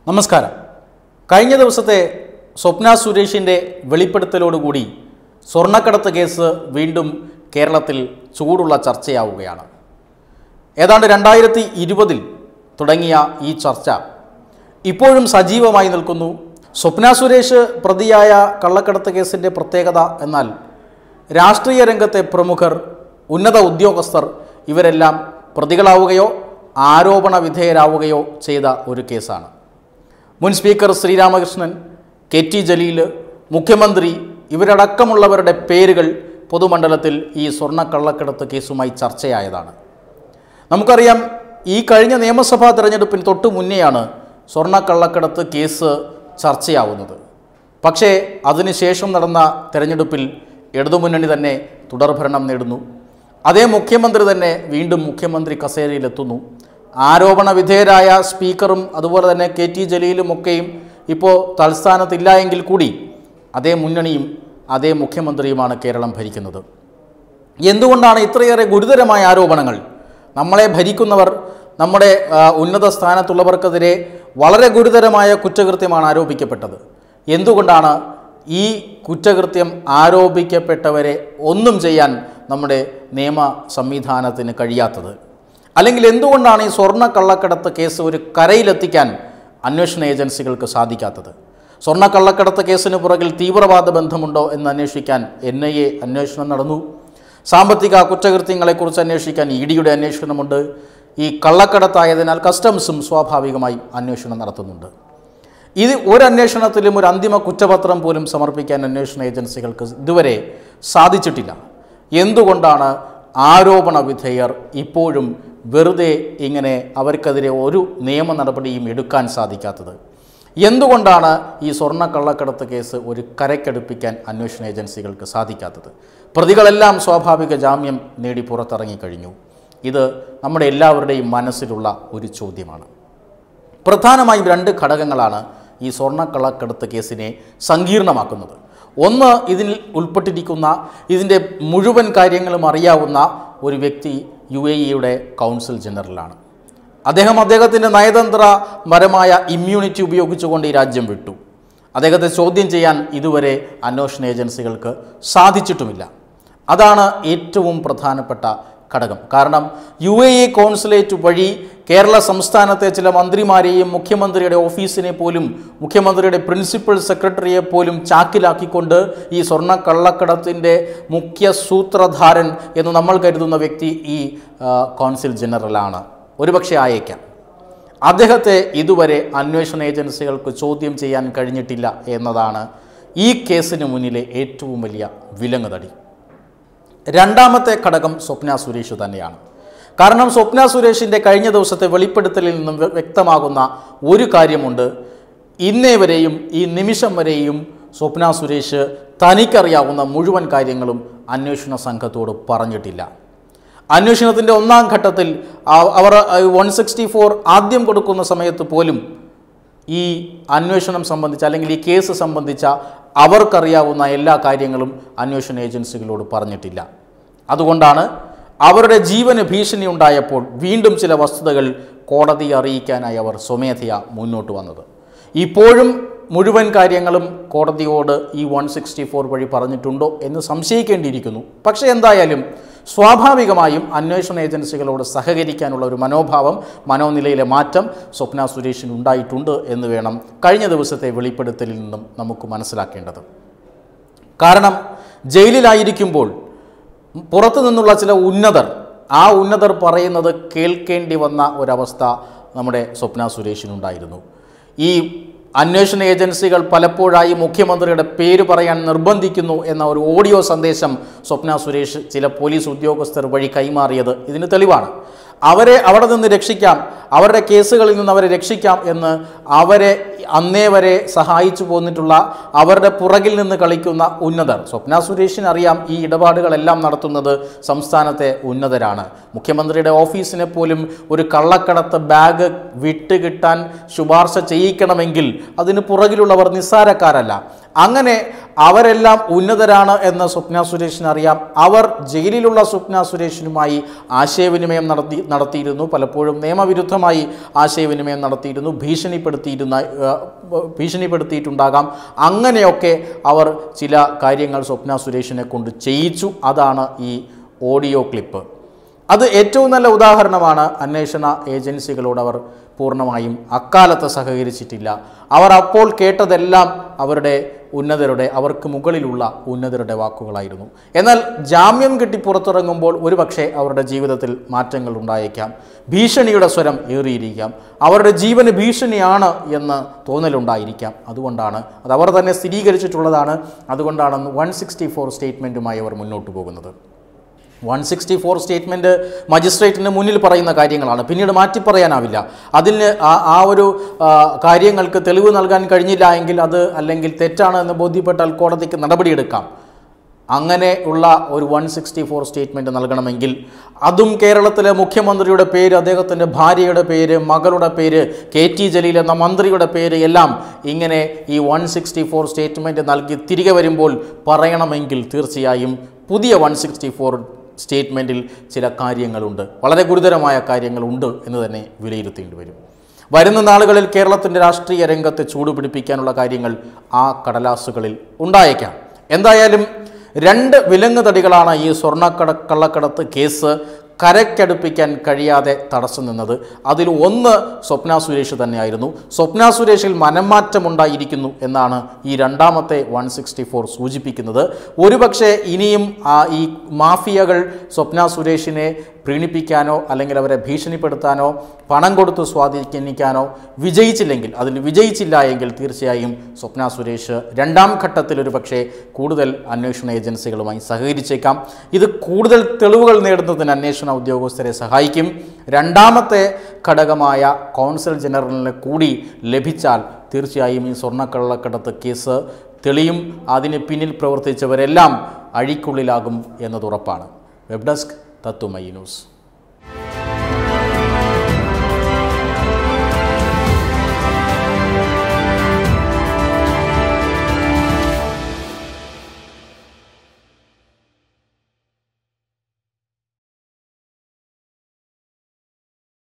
നമസ്കാരം കഴിഞ്ഞ ദിവസത്തെ സ്വപ്ന സുരേഷിൻ്റെ വെളിപ്പെടുത്തലോടുകൂടി സ്വർണ്ണക്കടത്ത് കേസ് വീണ്ടും കേരളത്തിൽ ചൂടുള്ള ചർച്ചയാവുകയാണ് ഏതാണ്ട് രണ്ടായിരത്തി ഇരുപതിൽ തുടങ്ങിയ ഈ ചർച്ച ഇപ്പോഴും സജീവമായി നിൽക്കുന്നു സ്വപ്ന സുരേഷ് പ്രതിയായ കള്ളക്കടത്ത് കേസിൻ്റെ പ്രത്യേകത എന്നാൽ രാഷ്ട്രീയ രംഗത്തെ പ്രമുഖർ ഉന്നത ഉദ്യോഗസ്ഥർ ഇവരെല്ലാം പ്രതികളാവുകയോ ആരോപണ വിധേയരാവുകയോ ചെയ്ത ഒരു കേസാണ് മുൻ speaker Sreeramakrishnan K T Jaleel മുഖ്യമന്ത്രി ഇവരടക്കമുള്ളവരുടെ പേരുകൾ പൊതുമണ്ഡലത്തിൽ ഈ സ്വർണ്ണക്കള്ളക്കടത്ത് കേസുമായി ചർച്ചയായതാണ് നമുക്കറിയാം ഈ കഴിഞ്ഞ നിയമസഭാ തെരഞ്ഞെടുപ്പിന് തൊട്ട് മുന്നെയാണ് സ്വർണ്ണക്കള്ളക്കടത്ത് കേസ് ചർച്ചയാവുന്നത് പക്ഷേ അതിനുശേഷം നടന്ന തെരഞ്ഞെടുപ്പിൽ ഇടതുമുന്നണി തന്നെ തുടർഭരണം നേടുന്നു അതേ മുഖ്യമന്ത്രി തന്നെ വീണ്ടും മുഖ്യമന്ത്രി കസേരയിലെത്തുന്നു ആരോപണ വിധേയരായ സ്പീക്കറും അതുപോലെ തന്നെ കെ ടി ജലീലും ഒക്കെയും ഇപ്പോൾ തൽസ്ഥാനത്തില്ല എങ്കിൽ കൂടി അതേ മുന്നണിയും അതേ മുഖ്യമന്ത്രിയുമാണ് കേരളം ഭരിക്കുന്നത് എന്തുകൊണ്ടാണ് ഇത്രയേറെ ഗുരുതരമായ ആരോപണങ്ങൾ നമ്മളെ ഭരിക്കുന്നവർ നമ്മുടെ ആ, ഉന്നത സ്ഥാനത്തുള്ളവർക്കെതിരെ വളരെ ഗുരുതരമായ കുറ്റകൃത്യമാണ് ആരോപിക്കപ്പെട്ടത് എന്തുകൊണ്ടാണ് ഈ കുറ്റകൃത്യം ആരോപിക്കപ്പെട്ടവരെ ഒന്നും ചെയ്യാൻ നമ്മുടെ നിയമ സംവിധാനത്തിന് കഴിയാത്തത് അല്ലെങ്കിൽ എന്തുകൊണ്ടാണ് ഈ സ്വർണ്ണ കള്ളക്കടത്ത് കേസ് ഒരു കരയിലെത്തിക്കാൻ അന്വേഷണ ഏജൻസികൾക്ക് സാധിക്കാത്തത് സ്വർണ്ണ കള്ളക്കടത്ത് കേസിന് പുറകിൽ തീവ്രവാദ ബന്ധമുണ്ടോ എന്ന് അന്വേഷിക്കാൻ എൻ ഐ എ അന്വേഷണം നടന്നു സാമ്പത്തിക കുറ്റകൃത്യങ്ങളെക്കുറിച്ച് അന്വേഷിക്കാൻ ഇ ഡിയുടെ അന്വേഷണമുണ്ട് ഈ കള്ളക്കടത്തായതിനാൽ കസ്റ്റംസും സ്വാഭാവികമായും അന്വേഷണം നടത്തുന്നുണ്ട് ഇത് ഒരു അന്വേഷണത്തിലും ഒരു അന്തിമ കുറ്റപത്രം പോലും സമർപ്പിക്കാൻ അന്വേഷണ ഏജൻസികൾക്ക് ഇതുവരെ സാധിച്ചിട്ടില്ല എന്തുകൊണ്ടാണ് ആരോപണ വിധേയർ ഇപ്പോഴും വെറുതെ ഇങ്ങനെ അവർക്കെതിരെ ഒരു നിയമ നടപടിയും എടുക്കാൻ സാധിക്കാത്തത് എന്തുകൊണ്ടാണ് ഈ സ്വർണ്ണ കള്ളക്കടത്ത് കേസ് ഒരു കരയ്ക്കടുപ്പിക്കാൻ അന്വേഷണ ഏജൻസികൾക്ക് സാധിക്കാത്തത് പ്രതികളെല്ലാം സ്വാഭാവിക ജാമ്യം നേടി പുറത്തിറങ്ങിക്കഴിഞ്ഞു ഇത് നമ്മുടെ എല്ലാവരുടെയും മനസ്സിലുള്ള ഒരു ചോദ്യമാണ് പ്രധാനമായും രണ്ട് ഘടകങ്ങളാണ് ഈ സ്വർണ്ണക്കള്ളക്കടത്ത് കേസിനെ സങ്കീർണമാക്കുന്നത് ഒന്ന് ഇതിൽ ഉൾപ്പെട്ടിരിക്കുന്ന ഇതിൻ്റെ മുഴുവൻ കാര്യങ്ങളും അറിയാവുന്ന ഒരു വ്യക്തി യു എ ഇയുടെ കൗൺസിൽ ജനറലാണ് അദ്ദേഹം അദ്ദേഹത്തിൻ്റെ നയതന്ത്രപരമായ ഇമ്മ്യൂണിറ്റി ഉപയോഗിച്ചുകൊണ്ട് ഈ രാജ്യം വിട്ടു അദ്ദേഹത്തെ ചോദ്യം ചെയ്യാൻ ഇതുവരെ അന്വേഷണ ഏജൻസികൾക്ക് സാധിച്ചിട്ടുമില്ല അതാണ് ഏറ്റവും പ്രധാനപ്പെട്ട ഘടകം കാരണം യു എ ഇ കോൺസുലേറ്റ് വഴി കേരള സംസ്ഥാനത്തെ ചില മന്ത്രിമാരെയും മുഖ്യമന്ത്രിയുടെ ഓഫീസിനെ പോലും മുഖ്യമന്ത്രിയുടെ പ്രിൻസിപ്പൽ സെക്രട്ടറിയെ പോലും ചാക്കിലാക്കിക്കൊണ്ട് ഈ സ്വർണ്ണ കള്ളക്കടത്തിൻ്റെ മുഖ്യ സൂത്രധാരൻ എന്ന് നമ്മൾ കരുതുന്ന വ്യക്തി ഈ ആ, കോൺസിൽ ജനറലാണ് ഒരുപക്ഷെ ആയേക്കാം അദ്ദേഹത്തെ ഇതുവരെ അന്വേഷണ ഏജൻസികൾക്ക് ചോദ്യം ചെയ്യാൻ കഴിഞ്ഞിട്ടില്ല എന്നതാണ് ഈ കേസിന് മുന്നിലെ ഏറ്റവും വലിയ വിലങ്ങുതടി രണ്ടാമത്തെ ഘടകം സ്വപ്ന സുരേഷ് തന്നെയാണ് കാരണം സ്വപ്ന സുരേഷിൻ്റെ കഴിഞ്ഞ ദിവസത്തെ വെളിപ്പെടുത്തലിൽ നിന്നും വ്യ- വ്യക്തമാകുന്ന ഒരു കാര്യമുണ്ട് ഇന്നേ വരെയും ഈ നിമിഷം വരെയും സ്വപ്ന സുരേഷ് തനിക്കറിയാവുന്ന മുഴുവൻ കാര്യങ്ങളും അന്വേഷണ സംഘത്തോട് പറഞ്ഞിട്ടില്ല അന്വേഷണത്തിൻ്റെ ഒന്നാം ഘട്ടത്തിൽ ആ- അവർ വൺ സിക്സ്റ്റി ഫോർ ആദ്യം കൊടുക്കുന്ന സമയത്ത് പോലും ഈ അന്വേഷണം സംബന്ധിച്ച അല്ലെങ്കിൽ ഈ കേസ് സംബന്ധിച്ച അവർക്കറിയാവുന്ന എല്ലാ കാര്യങ്ങളും അന്വേഷണ ഏജൻസികളോട് പറഞ്ഞിട്ടില്ല അതുകൊണ്ടാണ് അവരുടെ ജീവന് ഭീഷണി ഉണ്ടായപ്പോൾ വീണ്ടും ചില വസ്തുതകൾ കോടതിയെ അറിയിക്കാനായി അവർ സ്വമേധയാ മുന്നോട്ട് വന്നത് ഇപ്പോഴും മുഴുവൻ കാര്യങ്ങളും കോടതിയോട് ഈ വൺ സിക്സ്റ്റി ഫോർ വഴി പറഞ്ഞിട്ടുണ്ടോ എന്ന് സംശയിക്കേണ്ടിയിരിക്കുന്നു പക്ഷേ എന്തായാലും സ്വാഭാവികമായും അന്വേഷണ ഏജൻസികളോട് സഹകരിക്കാനുള്ള ഒരു മനോഭാവം മനോനിലയിലെ മാറ്റം സ്വപ്ന സുരേഷിന് ഉണ്ടായിട്ടുണ്ട് എന്ന് വേണം കഴിഞ്ഞ ദിവസത്തെ വെളിപ്പെടുത്തലിൽ നിന്നും നമുക്ക് മനസ്സിലാക്കേണ്ടത് കാരണം ജയിലിലായിരിക്കുമ്പോൾ പുറത്തു നിന്നുള്ള ചില ഉന്നതർ ആ ഉന്നതർ പറയുന്നത് കേൾക്കേണ്ടി വന്ന ഒരവസ്ഥ നമ്മുടെ സ്വപ്ന സുരേഷിനുണ്ടായിരുന്നു ഈ അന്വേഷണ ഏജൻസികൾ പലപ്പോഴായി മുഖ്യമന്ത്രിയുടെ പേര് പറയാൻ നിർബന്ധിക്കുന്നു എന്ന ഒരു ഓഡിയോ സന്ദേശം സ്വപ്ന സുരേഷ് ചില പോലീസ് ഉദ്യോഗസ്ഥർ വഴി കൈമാറിയത് ഇതിന് തെളിവാണ് അവരെ അവിടെ നിന്ന് രക്ഷിക്കാം അവരുടെ കേസുകളിൽ നിന്ന് അവരെ രക്ഷിക്കാം എന്ന് അവരെ അന്നേ വരെ സഹായിച്ചു പോന്നിട്ടുള്ള അവരുടെ പുറകിൽ നിന്ന് കളിക്കുന്ന ഉന്നതർ സ്വപ്ന സുരേഷിന് അറിയാം ഈ ഇടപാടുകളെല്ലാം നടത്തുന്നത് സംസ്ഥാനത്തെ ഉന്നതരാണ് മുഖ്യമന്ത്രിയുടെ ഓഫീസിനെ പോലും ഒരു കള്ളക്കടത്ത് ബാഗ് വിട്ടുകിട്ടാൻ ശുപാർശ ചെയ്യിക്കണമെങ്കിൽ അതിന് പുറകിലുള്ളവർ നിസ്സാരക്കാരല്ല അങ്ങനെ അവരെല്ലാം ഉന്നതരാണ് എന്ന് സ്വപ്ന സുരേഷിന് അറിയാം അവർ ജയിലിലുള്ള സ്വപ്ന സുരേഷിനുമായി ആശയവിനിമയം നടത്തി നടത്തിയിരുന്നു പലപ്പോഴും നിയമവിരുദ്ധമായി ആശയവിനിമയം നടത്തിയിരുന്നു ഭീഷണിപ്പെടുത്തിയിരുന്ന ആ, ഭീഷണിപ്പെടുത്തിയിട്ടുണ്ടാകാം അങ്ങനെയൊക്കെ അവർ ചില കാര്യങ്ങൾ സ്വപ്ന സുരേഷിനെ കൊണ്ട് ചെയ്യിച്ചു അതാണ് ഈ ഓഡിയോ ക്ലിപ്പ് അത് ഏറ്റവും നല്ല ഉദാഹരണമാണ് അന്വേഷണ ഏജൻസികളോട് അവർ പൂർണ്ണമായും അക്കാലത്ത് സഹകരിച്ചിട്ടില്ല അവർ അപ്പോൾ കേട്ടതെല്ലാം അവരുടെ ഉന്നതരുടെ അവർക്ക് മുകളിലുള്ള ഉന്നതരുടെ വാക്കുകളായിരുന്നു എന്നാൽ ജാമ്യം കിട്ടി പുറത്തിറങ്ങുമ്പോൾ ഒരുപക്ഷെ അവരുടെ ജീവിതത്തിൽ മാറ്റങ്ങൾ ഉണ്ടായേക്കാം ഭീഷണിയുടെ സ്വരം ഏറിയിരിക്കാം അവരുടെ ജീവന് ഭീഷണിയാണ് എന്ന് തോന്നലുണ്ടായിരിക്കാം അതുകൊണ്ടാണ് അത് അവർ തന്നെ സ്ഥിരീകരിച്ചിട്ടുള്ളതാണ് അതുകൊണ്ടാണ് വൺ സിക്സ്റ്റി ഫോർ സ്റ്റേറ്റ്മെൻറ്റുമായി അവർ മുന്നോട്ട് പോകുന്നത് വൺ സിക്സ്റ്റി ഫോർ സ്റ്റേറ്റ്മെൻറ്റ് മജിസ്ട്രേറ്റിന് മുന്നിൽ പറയുന്ന കാര്യങ്ങളാണ് പിന്നീട് മാറ്റി പറയാനാവില്ല അതിന് ആ ആ ഒരു ആ, കാര്യങ്ങൾക്ക് തെളിവ് നൽകാൻ കഴിഞ്ഞില്ല എങ്കിൽ അത് അല്ലെങ്കിൽ തെറ്റാണ് എന്ന് ബോധ്യപ്പെട്ടാൽ കോടതിക്ക് നടപടിയെടുക്കാം അങ്ങനെ ഉള്ള ഒരു വൺ സിക്സ്റ്റി ഫോർ സ്റ്റേറ്റ്മെൻറ്റ് നൽകണമെങ്കിൽ അതും കേരളത്തിലെ മുഖ്യമന്ത്രിയുടെ പേര് അദ്ദേഹത്തിൻ്റെ ഭാര്യയുടെ പേര് മകളുടെ പേര് കെ ടി ജലീൽ എന്ന മന്ത്രിയുടെ പേര് എല്ലാം ഇങ്ങനെ ഈ വൺ സിക്സ്റ്റി ഫോർ സ്റ്റേറ്റ്മെൻറ്റ് നൽകി തിരികെ വരുമ്പോൾ പറയണമെങ്കിൽ തീർച്ചയായും പുതിയ വൺ സിക്സ്റ്റി ഫോർ സ്റ്റേറ്റ്മെൻറ്റിൽ ചില കാര്യങ്ങളുണ്ട് വളരെ ഗുരുതരമായ കാര്യങ്ങളുണ്ട് എന്ന് തന്നെ വിലയിരുത്തേണ്ടി വരും വരുന്ന നാളുകളിൽ കേരളത്തിൻ്റെ രാഷ്ട്രീയ രംഗത്തെ ചൂടുപിടിപ്പിക്കാനുള്ള കാര്യങ്ങൾ ആ കടലാസുകളിൽ ഉണ്ടായേക്കാം എന്തായാലും രണ്ട് വിലങ്ങുതടികളാണ് ഈ സ്വർണ്ണക്കട കള്ളക്കടത്ത് കേസ് കരയ്ക്കടുപ്പിക്കാൻ കഴിയാതെ തടസ്സം നിന്നത് അതിൽ ഒന്ന് സ്വപ്ന സുരേഷ് തന്നെയായിരുന്നു സ്വപ്ന സുരേഷിൽ മനംമാറ്റമുണ്ടായിരിക്കുന്നു എന്നാണ് ഈ രണ്ടാമത്തെ വൺ സിക്സ്റ്റി ഫോർ സൂചിപ്പിക്കുന്നത് ഒരുപക്ഷെ ഇനിയും ആ ഈ മാഫിയകൾ സ്വപ്ന സുരേഷിനെ പ്രീണിപ്പിക്കാനോ അല്ലെങ്കിൽ അവരെ ഭീഷണിപ്പെടുത്താനോ പണം കൊടുത്ത് സ്വാധീനിക്കാനോ വിജയിച്ചില്ലെങ്കിൽ അതിൽ വിജയിച്ചില്ല എങ്കിൽ തീർച്ചയായും സ്വപ്ന സുരേഷ് രണ്ടാം ഘട്ടത്തിൽ ഒരു പക്ഷേ കൂടുതൽ അന്വേഷണ ഏജൻസികളുമായി സഹകരിച്ചേക്കാം ഇത് കൂടുതൽ തെളിവുകൾ നേടുന്നതിന് അന്വേഷണ ഉദ്യോഗസ്ഥരെ സഹായിക്കും രണ്ടാമത്തെ ഘടകമായ കോൺസൽ ജനറലിന് കൂടി ലഭിച്ചാൽ തീർച്ചയായും ഈ സ്വർണ്ണക്കള്ളക്കടത്ത് കേസ് തെളിയും അതിന് പിന്നിൽ പ്രവർത്തിച്ചവരെല്ലാം അഴിക്കുള്ളിലാകും എന്നത് ഉറപ്പാണ് വെബ് ഡെസ്ക് തത്തുമൈ ന്യൂസ്